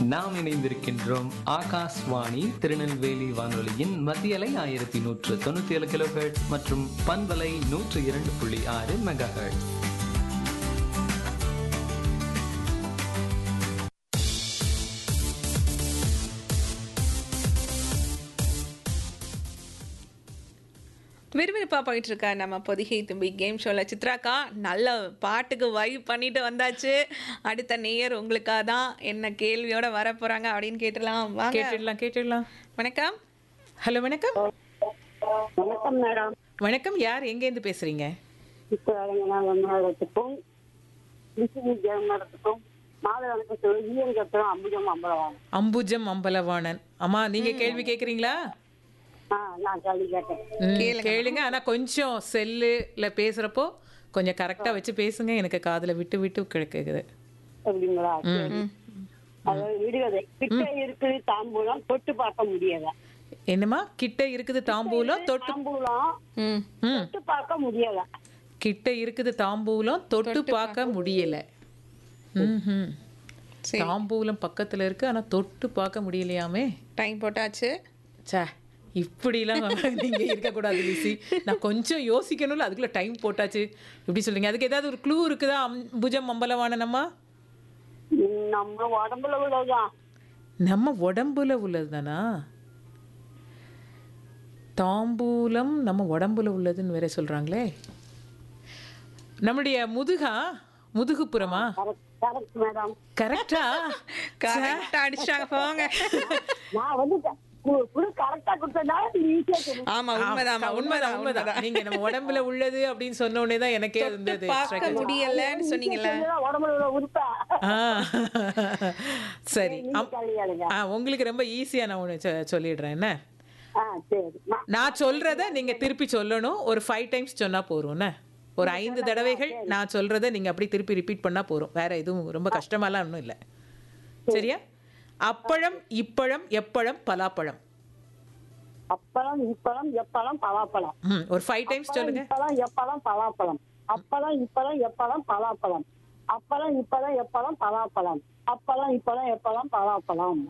நாம் இணைந்திருக்கின்றோம் ஆகாஷ்வாணி திருநெல்வேலி வானொலியின் மத்தியலை ஆயிரத்தி நூற்று தொண்ணூத்தி ஏழு கிலோ மற்றும் பண்பலை நூற்று இரண்டு புள்ளி ஆறு மெகா விறுவிறுப்பா போயிட்டு இருக்க நம்ம பொதிகை தும்பி கேம் ஷோல சித்ராக்கா நல்ல பாட்டுக்கு வைப் பண்ணிட்டு வந்தாச்சு அடுத்த நேயர் உங்களுக்காக தான் என்ன கேள்வியோட வர போறாங்க அப்படின்னு கேட்டுலாம் வாங்க கேட்டுடலாம் கேட்டுடலாம் வணக்கம் ஹலோ வணக்கம் வணக்கம் மேடம் வணக்கம் யார் எங்கேருந்து பேசுறீங்க இப்போ மேடத்துக்கும் விசினி ஜெயமரத்துக்கும் மாதவனுக்கும் சொல்லி ஈயன் கட்டுறோம் அம்புஜம் அம்பலம் அம்புஜம் அம்பலவாணன் அம்மா நீங்க கேள்வி கேக்குறீங்களா ஆ நான் கேள்வி கேட்டேன் ம், கேளுங்க ஆனா கொஞ்சம் செல்லுல பேசுறப்போ கொஞ்சம் கரெக்டா வச்சு பேசுங்க எனக்கு காதுல விட்டு விட்டு கேக்குது அப்படிங்களா சரி. அதாவது விடுகதை கிட்ட இருக்குது தாம்பூலம் தொட்டு பார்க்க முடியல என்னம்மா கிட்ட இருக்குது தாம்பூலம் தொட்டு தாம்பூலம் ம் ம் தொட்டு பார்க்க முடியல கிட்ட இருக்குது தாம்பூலம் தொட்டு பார்க்க முடியல ம்ஹும். சரி தாம்பூலம் பக்கத்துல இருக்கு ஆனா தொட்டு பார்க்க முடியலையாமே டைம் போட்டாச்சு ச்சே இப்படிலாம் நீங்க இருக்கக்கூடாது லிசி நான் கொஞ்சம் யோசிக்கணும்ல அதுக்குள்ள டைம் போட்டாச்சு இப்படி சொல்றீங்க அதுக்கு ஏதாவது ஒரு க்ளூ இருக்குதா அம்புஜம் அம்பலவானனம்மா ம், நம்ம உடம்புல உள்ளதுதான் நம்ம உடம்புல உள்ளதுதானா தாம்பூலம் நம்ம உடம்புல உள்ளதுன்னு வேற சொல்றாங்களே நம்முடைய முதுகா முதுகுப்புறமா கரெக்ட் கரெக்ட் மேடம் கரெக்டா கரெக்டா அடிச்சாங்க போங்க நான் வந்து புது கரெக்டா கொடுத்ததுனால நீ ஈஸியா தெரியும் ஆமா உண்மைதான் உண்மைதான் உண்மைதான் நீங்க நம்ம உடம்புல உள்ளது அப்படின்னு சொன்ன உடனே தான் எனக்கே இருந்தது பார்க்க முடியலன்னு சொன்னீங்கல்ல உடம்புல உள்ள உறுப்பா ஆ சரி நீங்க அம்- கேள்வி கேளுங்க ஆ உங்களுக்கு ரொம்ப ஈஸியா நான் ஒன்று சொல்லிடுறேன் என்ன ஆ சரி மா- நான் சொல்றத நீங்க திருப்பி சொல்லணும் ஒரு ஃபைவ் டைம்ஸ் சொன்னா போதும் என்ன ஒரு ஐந்து தடவைகள் நான் சொல்றத நீங்க அப்படி திருப்பி ரிப்பீட் பண்ணா போதும் வேற எதுவும் ரொம்ப கஷ்டமாலாம் ஒன்றும் இல்லை சரியா அப்பழம் இப்பழம் எப்பழம் பலாப்பழம் அப்பளம் இப்பளம் எப்பளம் பலாப்பழம் ம் ஒரு ஃபைவ் டைம்ஸ் சொல்லுங்க இப்பளம் எப்பளம் பலாப்பழம் அப்பளம் இப்பளம் எப்பளம் பலாப்பழம் அப்பளம் இப்பளம் எப்பளம் பலாப்பழம் அப்பளம் இப்பளம் எப்பளம் பலாப்பழம்